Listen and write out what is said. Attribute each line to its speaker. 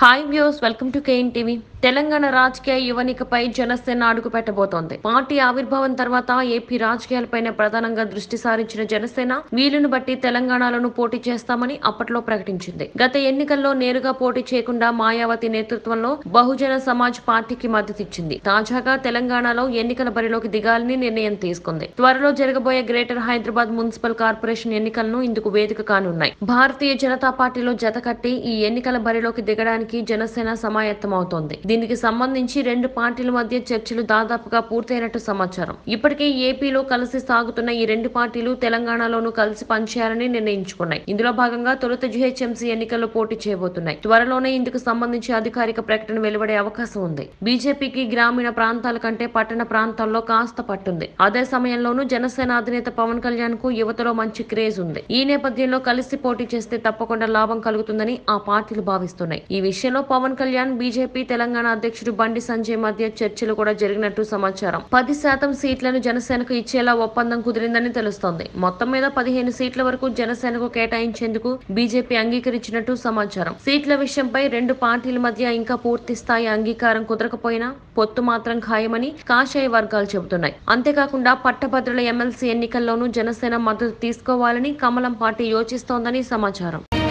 Speaker 1: hi views welcome to KN TV Telangana రాజకీయ యువనికపై జనసేన అడుగు పెట్టబోతోంది పార్టీ ఆవిర్భావం తర్వాత ఏపీ రాజకీయాలపైన ప్రధానంగా దృష్టి సారించిన జనసేన వీలును బట్టి తెలంగాణలోను పోటీ చేస్తామని అప్పట్లో ప్రకటించింది గత ఎన్నికల్లో నేరుగా పోటీ చేయకుండా మాయావతి నేతృత్వంలో బహుజన సమాజ్ పార్టీకి మద్దతిచ్చింది తాజాగా తెలంగాణలో ఎన్నికల బరిలోకి దిగాలని నిర్ణయం తీసుకుంది త్వరలో జరగబోయే గ్రేటర్ హైదరాబాద్ మున్సిపల్ కార్పొరేషన్ ఎన్నికలను ఇందుకు వేదిక కానున్నాయి భారతీయ జనతా పార్టీలో జతకట్టి ఈ ఎన్నికల బరిలోకి దిగడానికి జనసేన సమాయత్తమవుతోంది దీనికి సంబంధించి రెండు పార్టీల మధ్య చర్చలు దాదాపుగా పూర్తయినట్టు సమాచారం ఇప్పటికే ఏపీలో కలిసి సాగుతున్న ఈ రెండు పార్టీలు తెలంగాణలోనూ కలిసి పనిచేయాలని నిర్ణయించుకున్నాయి ఇందులో భాగంగా తొలుత జీహెచ్ఎంసీ ఎన్నికల్లో పోటీ చేయబోతున్నాయి త్వరలోనే ఇందుకు సంబంధించి అధికారిక ప్రకటన వెలువడే అవకాశం ఉంది బీజేపీకి గ్రామీణ ప్రాంతాల కంటే పట్టణ ప్రాంతాల్లో కాస్త పట్టుంది అదే సమయంలోనూ జనసేన అధినేత పవన్ కళ్యాణ్ కు యువతలో మంచి క్రేజ్ ఉంది ఈ నేపథ్యంలో కలిసి పోటీ చేస్తే తప్పకుండా లాభం కలుగుతుందని ఆ పార్టీలు భావిస్తున్నాయి ఈ విషయంలో పవన్ కళ్యాణ్ బీజేపీ తెలంగాణ అధ్యక్షుడు బండి సంజయ్ మధ్య చర్చలు కూడా జరిగినట్టు సమాచారం పది శాతం సీట్లను జనసేనకు ఇచ్చేలా ఒప్పందం కుదిరిందని తెలుస్తోంది మొత్తం మీద పదిహేను సీట్ల వరకు జనసేనకు కేటాయించేందుకు బీజేపీ అంగీకరించినట్టు సమాచారం సీట్ల విషయంపై రెండు పార్టీల మధ్య ఇంకా పూర్తి స్థాయి అంగీకారం కుదరకపోయినా పొత్తు మాత్రం ఖాయమని కాషాయ వర్గాలు చెబుతున్నాయి అంతేకాకుండా పట్టభద్రుల ఎమ్మెల్సీ ఎన్నికల్లోనూ జనసేన మద్దతు తీసుకోవాలని కమలం పార్టీ యోచిస్తోందని సమాచారం